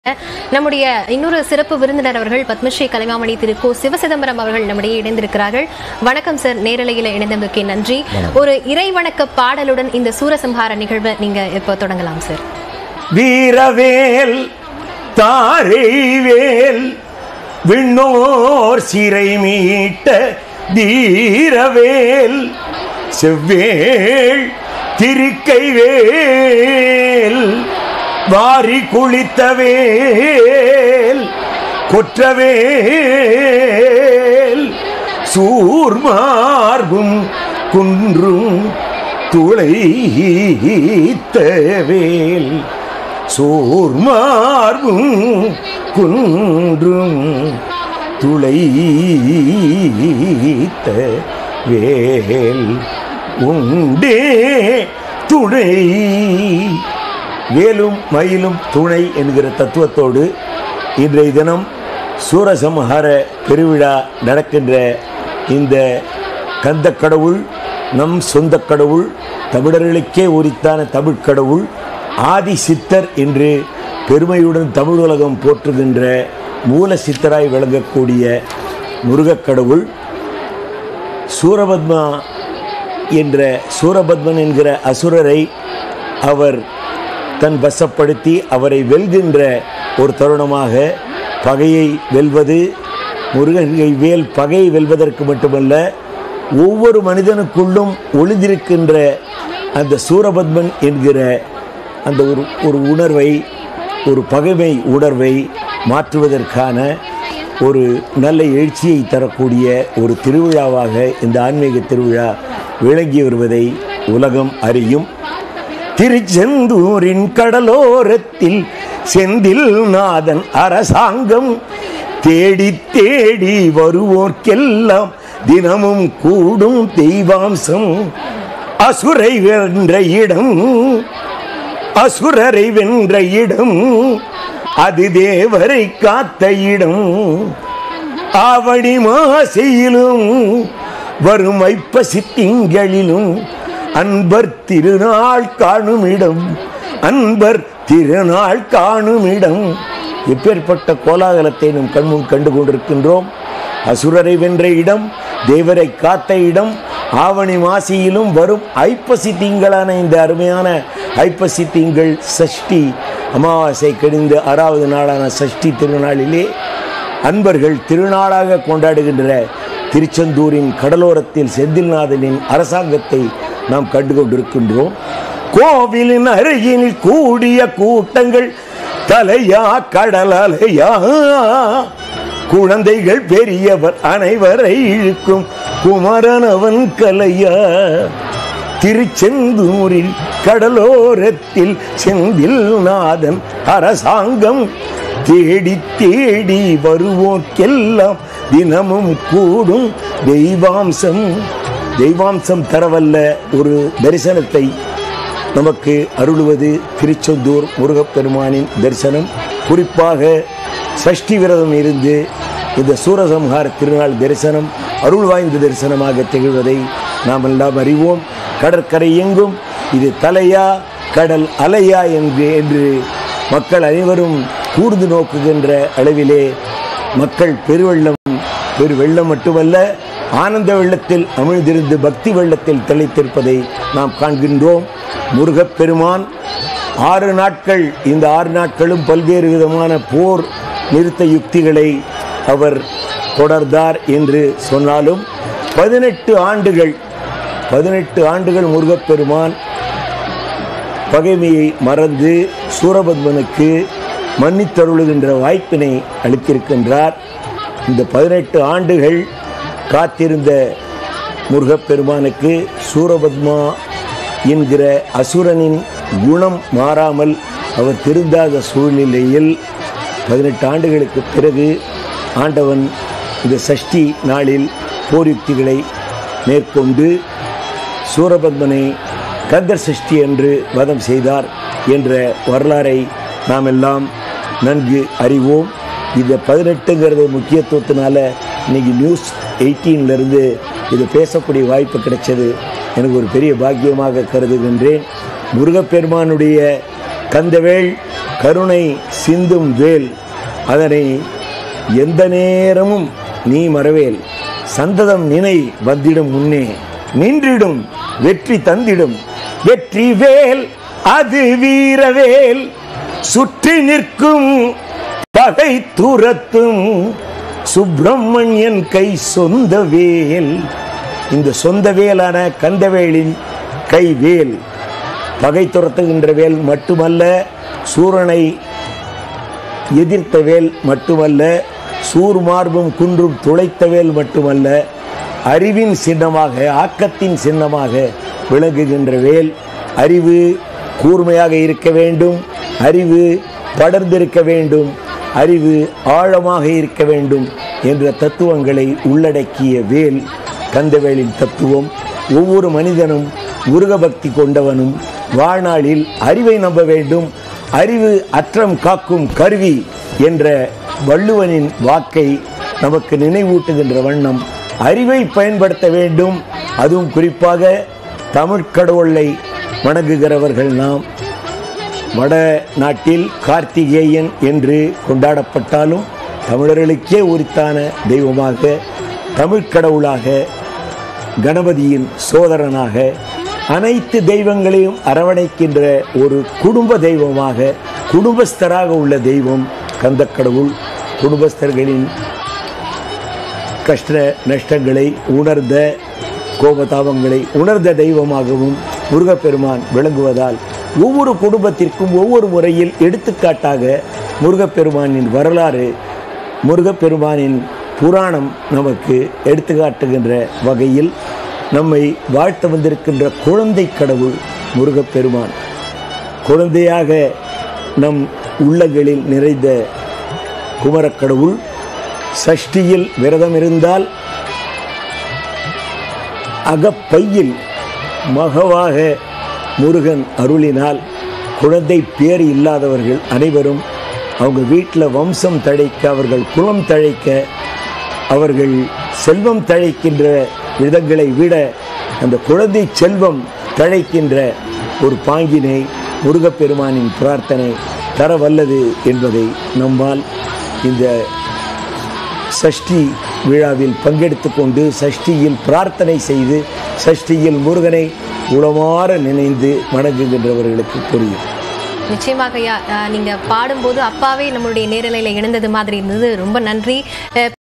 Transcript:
நம்முடைய இன்னொரு சிறப்பு விருந்தினர் அவர்கள் பத்மஸ்ரீ கலைமாமணி திரு கோ சிவசிதம்பரம் அவர்கள் நம்முடைய இணைந்திருக்கிறார்கள் வணக்கம் சார் நேரலையில இணைந்தமைக்கு நன்றி ஒரு இறை வணக்க பாடலுடன் இந்த சூரசம்ஹார நிகழ்வை நீங்க இப்போ தொடங்கலாம் சார் வீரவேல் தாரைவேல் விண்ணோர் சிறை மீட்ட தீரவேல் செவ்வேள் திருக்கைவேல் வாரி குளித்தவேல் கொற்றவேல் சூர்மார்பும் குன்றும் துளைத்தவேல் சோர்மார்பும் குன்றும் துளைத்த வேல் உண்டே துணை வேலும் மயிலும் துணை என்கிற தத்துவத்தோடு இன்றைய தினம் சூரசம்ஹார பெருவிழா நடக்கின்ற இந்த கந்த கடவுள் நம் சொந்த கடவுள் தமிழர்களுக்கே உரித்தான தமிழ் கடவுள் ஆதி சித்தர் என்று பெருமையுடன் தமிழ் உலகம் போற்றுகின்ற மூல சித்தராய் விளங்கக்கூடிய முருகக் கடவுள் சூரபத்மா என்ற சூரபத்மன் என்கிற அசுரரை அவர் தன் வசப்படுத்தி அவரை வெல்கின்ற ஒரு தருணமாக பகையை வெல்வது முருகனை வேல் பகையை வெல்வதற்கு மட்டுமல்ல ஒவ்வொரு மனிதனுக்குள்ளும் ஒளிந்திருக்கின்ற அந்த சூரபத்மன் என்கிற அந்த ஒரு ஒரு உணர்வை ஒரு பகைமை உணர்வை மாற்றுவதற்கான ஒரு நல்ல எழுச்சியை தரக்கூடிய ஒரு திருவிழாவாக இந்த ஆன்மீக திருவிழா விளங்கி வருவதை உலகம் அறியும் திருச்செந்தூரின் கடலோரத்தில் செந்தில் நாதன் அரசாங்கம் தேடி தேடி வருவோர்க்கெல்லாம் தினமும் கூடும் தெய்வாம்சம் அசுரை வென்ற இடம் அசுரரை வென்ற இடம் அது தேவரை காத்த இடம் ஆவணி மாசையிலும் வரும் ஐப்பசி திங்களிலும் அன்பர் திருநாள் காணும் இடம் அன்பர் திருநாள் காணும் இடம் எப்பேற்பட்ட கோலாகலத்தை நம் கண்முன் கண்டு கொண்டிருக்கின்றோம் அசுரரை வென்ற இடம் தேவரை காத்த இடம் ஆவணி மாசியிலும் வரும் ஐப்பசி திங்களான இந்த அருமையான ஐப்பசி திங்கள் சஷ்டி அமாவாசை கடிந்து ஆறாவது நாளான சஷ்டி திருநாளிலே அன்பர்கள் திருநாளாக கொண்டாடுகின்ற திருச்செந்தூரின் கடலோரத்தில் செந்தில்நாதனின் அரசாங்கத்தை நாம் கண்டு கொண்டிருக்கின்றோம் கோவிலின் அருகினில் கூடிய கூட்டங்கள் தலையா கடல் அலையா குழந்தைகள் பெரியவர் அனைவரை இழுக்கும் குமரனவன் கலையா திருச்செந்தூரில் கடலோரத்தில் செந்தில் நாதன் அரசாங்கம் தேடி தேடி வருவோர்க்கெல்லாம் தினமும் கூடும் தெய்வாம்சம் தெய்வாம்சம் தரவல்ல ஒரு தரிசனத்தை நமக்கு அருளுவது திருச்செந்தூர் முருகப்பெருமானின் தரிசனம் குறிப்பாக சஷ்டி விரதம் இருந்து இந்த சூரசம்ஹார திருநாள் தரிசனம் அருள் வாய்ந்த தரிசனமாக திகழ்வதை நாம் எல்லாம் அறிவோம் கடற்கரை எங்கும் இது தலையா கடல் அலையா என்று என்று மக்கள் அனைவரும் கூர்ந்து நோக்குகின்ற அளவிலே மக்கள் பெருவெள்ளம் பெரு வெள்ளம் மட்டுமல்ல ஆனந்த வெள்ளத்தில் அமிழ்ந்திருந்து பக்தி வெள்ளத்தில் திளைத்திருப்பதை நாம் காண்கின்றோம் முருகப்பெருமான் ஆறு நாட்கள் இந்த ஆறு நாட்களும் பல்வேறு விதமான போர் நிறுத்த யுக்திகளை அவர் தொடர்ந்தார் என்று சொன்னாலும் பதினெட்டு ஆண்டுகள் பதினெட்டு ஆண்டுகள் முருகப்பெருமான் பகைமையை மறந்து சூரபத்மனுக்கு மன்னித்தருளுகின்ற வாய்ப்பினை அளித்திருக்கின்றார் இந்த பதினெட்டு ஆண்டுகள் காத்திருந்த முருகப்பெருமானுக்கு சூரபத்மா என்கிற அசுரனின் குணம் மாறாமல் அவர் திருந்தாத சூழ்நிலையில் பதினெட்டு ஆண்டுகளுக்கு பிறகு ஆண்டவன் இந்த சஷ்டி நாளில் போர் யுக்திகளை மேற்கொண்டு சூரபத்மனை கந்தர் சஷ்டி என்று வதம் செய்தார் என்ற வரலாறை நாம் எல்லாம் நன்கு அறிவோம் இந்த பதினெட்டுங்கிறது முக்கியத்துவத்தினால இன்னைக்கு நியூஸ் எயிட்டீன்லேருந்து இது பேசக்கூடிய வாய்ப்பு கிடைச்சது எனக்கு ஒரு பெரிய பாக்கியமாக கருதுகின்றேன் முருகப்பெருமானுடைய கந்தவேல் கருணை சிந்தும் வேல் அதனை எந்த நேரமும் நீ மறவேல் சந்ததம் நினை வந்திடும் முன்னே நின்றிடும் வெற்றி தந்திடும் வெற்றி வேல் அது வீரவேல் சுற்றி நிற்கும் பகை துரத்தும் சுப்பிரமணியன் கை சொந்த வேல் இந்த சொந்த வேலான கந்தவேலின் கை வேல் பகை துரத்துகின்ற வேல் மட்டுமல்ல சூரனை எதிர்த்த வேல் மட்டுமல்ல சூர் மார்பும் குன்றும் துளைத்த வேல் மட்டுமல்ல அறிவின் சின்னமாக ஆக்கத்தின் சின்னமாக விளங்குகின்ற வேல் அறிவு கூர்மையாக இருக்க வேண்டும் அறிவு படர்ந்திருக்க வேண்டும் அறிவு ஆழமாக இருக்க வேண்டும் என்ற தத்துவங்களை உள்ளடக்கிய வேல் கந்தவேலின் தத்துவம் ஒவ்வொரு மனிதனும் முருக பக்தி கொண்டவனும் வாழ்நாளில் அறிவை நம்ப வேண்டும் அறிவு அற்றம் காக்கும் கருவி என்ற வள்ளுவனின் வாக்கை நமக்கு நினைவூட்டுகின்ற வண்ணம் அறிவை பயன்படுத்த வேண்டும் அதுவும் குறிப்பாக தமிழ் கடவுளை வணங்குகிறவர்கள் நாம் வட நாட்டில் கார்த்திகேயன் என்று கொண்டாடப்பட்டாலும் தமிழர்களுக்கே உரித்தான தெய்வமாக தமிழ் கடவுளாக கணபதியின் சோதரனாக அனைத்து தெய்வங்களையும் அரவணைக்கின்ற ஒரு குடும்ப தெய்வமாக குடும்பஸ்தராக உள்ள தெய்வம் கந்தக்கடவுள் குடும்பஸ்தர்களின் கஷ்ட நஷ்டங்களை உணர்ந்த கோபதாபங்களை உணர்ந்த தெய்வமாகவும் முருகப்பெருமான் விளங்குவதால் ஒவ்வொரு குடும்பத்திற்கும் ஒவ்வொரு முறையில் எடுத்துக்காட்டாக முருகப்பெருமானின் வரலாறு முருகப்பெருமானின் புராணம் நமக்கு எடுத்துக்காட்டுகின்ற வகையில் நம்மை வாழ்த்த வந்திருக்கின்ற குழந்தை கடவுள் முருகப்பெருமான் குழந்தையாக நம் உள்ளங்களில் நிறைந்த குமரக்கடவுள் சஷ்டியில் விரதம் இருந்தால் அகப்பையில் மகவாக முருகன் அருளினால் குழந்தை பேர் இல்லாதவர்கள் அனைவரும் அவங்க வீட்டில் வம்சம் தழைக்க அவர்கள் குலம் தழைக்க அவர்கள் செல்வம் தழைக்கின்ற விதங்களை விட அந்த குழந்தை செல்வம் தழைக்கின்ற ஒரு பாங்கினை முருகப்பெருமானின் பிரார்த்தனை தர வல்லது என்பதை நம்மால் இந்த சஷ்டி விழாவில் பங்கெடுத்து கொண்டு சஷ்டியில் பிரார்த்தனை செய்து சஷ்டியில் முருகனை உளமாற நினைந்து வணங்குகின்றவர்களுக்கு புரியும் நிச்சயமாக ஐயா அஹ், நீங்க பாடும்போது அப்பாவே நம்மளுடைய நேரலையில இணைந்தது மாதிரி இருந்தது ரொம்ப நன்றி அஹ்,